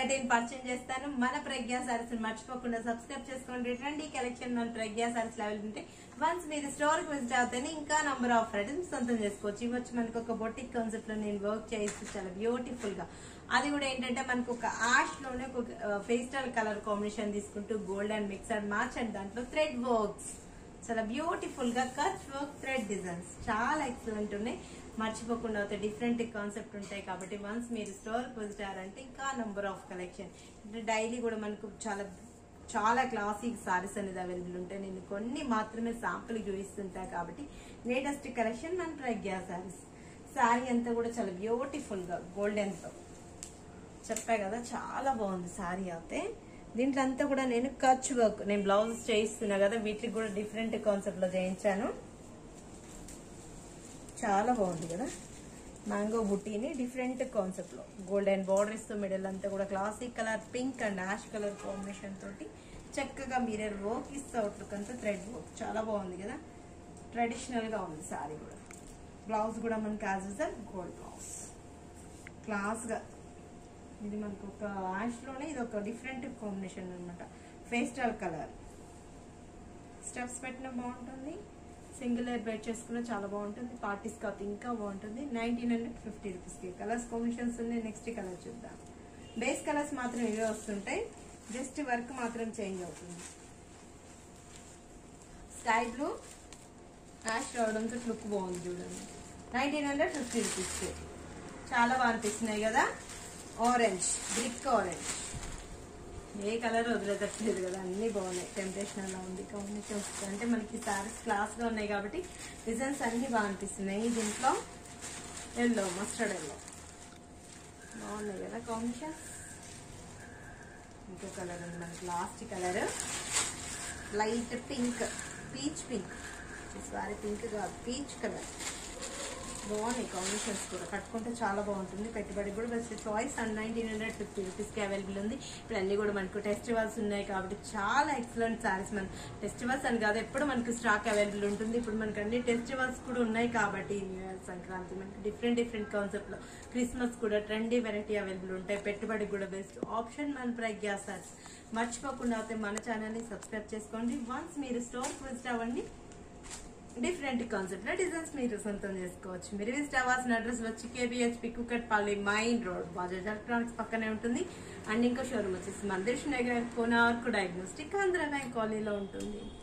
వెరైటీని పరిచయం చేస్తాను మన ప్రజ్ఞా సారీస్ మర్చిపోకుండా సబ్స్క్రైబ్ చేసుకోండి రండి కలెక్షన్ మన ప్రజ్ఞా సారీస్ లెవెల్ ఉంటే వన్స్ మీరు స్టోర్ కి విజిట్ అవుతానే ఇంకా నంబర్ ఆఫ్ వెరైటీస్ సొంతం చేసుకోవచ్చు ఇవి వచ్చి మనకు ఒక బొటిక్ కాన్సెప్ట్ లో నేను వర్క్ చేయిస్తూ చాలా బ్యూటిఫుల్ గా అది కూడా ఏంటంటే మనకు ఒక యాష్ లోనే ఒక ఫేస్టల్ కలర్ కాంబినేషన్ తీసుకుంటూ gold and mix and match and దాంట్లో థ్రెడ్ వర్క్స్ చాలా బ్యూటిఫుల్ గా కట్ వర్క్ థ్రెడ్ డిజైన్స్ చాలా ఎక్సలెంట్ ఉన్నాయి మర్చిపోకుండా అయితే డిఫరెంట్ కాన్సెప్ట్ ఉంటాయి కాబట్టి వన్స్ మీరు స్టోర్ విజిట్ అయ్యారంటే ఇంకా నంబర్ ఆఫ్ కలెక్షన్ డైలీ కూడా మనకు చాలా చాలా క్లాసిక్ సారీస్ అనేది అవైలబుల్ ఉంటాయి నేను కొన్ని మాత్రమే శాంపుల్ చూపిస్తుంటా కాబట్టి లేటెస్ట్ కలెక్షన్ మన ప్రజ్ఞా సారీస్ శారీ అంతా కూడా చాలా బ్యూటిఫుల్ గా గోల్డెన్ తో చెప్పా కదా చాలా బాగుంది శారీ అయితే దీంట్లో అంతా కూడా నేను కచ్ వర్క్ నేను బ్లౌజ్ చేయిస్తున్నా కదా వీటికి కూడా డిఫరెంట్ కాన్సెప్ట్ లో చేయించాను చాలా బాగుంది కదా మ్యాంగో బుట్టీని డిఫరెంట్ కాన్సెప్ట్ లో గోల్డెన్ బార్డర్స్ తో మిడిల్ అంతా కూడా classic colour pink and ash colour combination తోటి చక్కగా మిరర్ వర్క్ ఇస్తే అవుట్లుక్ అంతా థ్రెడ్ వర్క్ చాలా బాగుంది కదా ట్రెడిషనల్ గా ఉంది సారీ కూడా బ్లౌజ్ కూడా మనకి as usual gold blouse class గా ఇది మనకు ఒక యాష్ లోనే ఇది ఒక డిఫరెంట్ కాంబినేషన్ అనమాట ఫేస్టల్ కలర్ స్టెప్స్ పెట్టిన బాగుంటుంది సింగిల్ ఎయిర్ బెడ్ చేసుకున్న చాలా బాగుంటుంది పార్టీస్ కాత్ ఇంకా బాగుంటుంది నైన్టీన్ హండ్రెడ్ ఫిఫ్టీ రూపీస్కి కలర్స్ కాంబినేషన్స్ ఉన్నాయి నెక్స్ట్ కలర్ చూద్దాం బేస్ కలర్స్ మాత్రం ఇవే వస్తుంటాయి జస్ట్ వర్క్ మాత్రం చేంజ్ అవుతుంది స్కై బ్లూ యాష్ రావడంతో లుక్ బాగుంది చూడండి నైన్టీన్ హండ్రెడ్ ఫిఫ్టీ రూపీస్కి చాలా బాగా అనిపిస్తున్నాయి కదా ఆరెంజ్ బ్రిక్ ఆరెంజ్ ఏ కలర్ వదిలేదట్లేదు కదా అన్ని బాగున్నాయి టెంప్టేషన్ అలా ఉంది కాంబినేషన్స్ అంటే మనకి సారీస్ క్లాస్ గా ఉన్నాయి కాబట్టి డిజైన్స్ అన్ని బాగా అనిపిస్తున్నాయి దీంట్లో ఎల్లో మస్టర్డ్ ఎల్లో బాగున్నాయి కదా కాంబినేషన్స్ ఇంకో కలర్ ఉంది మనకి last colour light pink peach pink sorry pink కాదు పీచ్ కలర్ బాగున్నాయి కాంబినేషన్స్ కూడా కట్టుకుంటే చాలా బాగుంటుంది పెట్టుబడి కూడా best choice and nineteen hundred fifty రూపీస్కి అవైలబుల్ ఉంది ఇప్పుడు అన్ని కూడా మనకు ఫెస్టివల్స్ ఉన్నాయి కాబట్టి చాలా ఎక్సలెంట్ సారీస్ మన ఫెస్టివల్స్ అని కాదు ఎప్పుడు మనకు స్టాక్ అవైలబుల్ ఉంటుంది ఇప్పుడు మనకు అన్ని ఫెస్టివల్స్ కూడా ఉన్నాయి కాబట్టి న్యూ ఇయర్ సంక్రాంతి మనకి డిఫరెంట్ డిఫరెంట్ కాన్సెప్ట్లో క్రిస్మస్ కూడా ట్రెండీ వెరైటీ అవైలబుల్ ఉంటాయి పెట్టుబడి కూడా బెస్ట్ ఆప్షన్ మన ప్రజ్ఞా సారీస్ మర్చిపోకుండా అయితే మన ఛానల్ని సబ్స్క్రైబ్ చేసుకోండి వన్స్ మీరు స్టోర్ విజిట్ అవ్వండి డిఫరెంట్ కాన్సెప్ట్ లో డిజైన్స్ మీరు సొంతం చేసుకోవచ్చు మీరు విజిట్ అవ్వాల్సిన అడ్రస్ వచ్చి KBHP Kukatpally main road Bajaj electronics పక్కనే ఉంటుంది అండ్ ఇంకో షోరూమ్ వచ్చేసి మందిర్ నగర్ కోనార్కు డయాగ్నోస్టిక్ ఆంధ్ర బ్యాంక్ కాలనీలో ఉంటుంది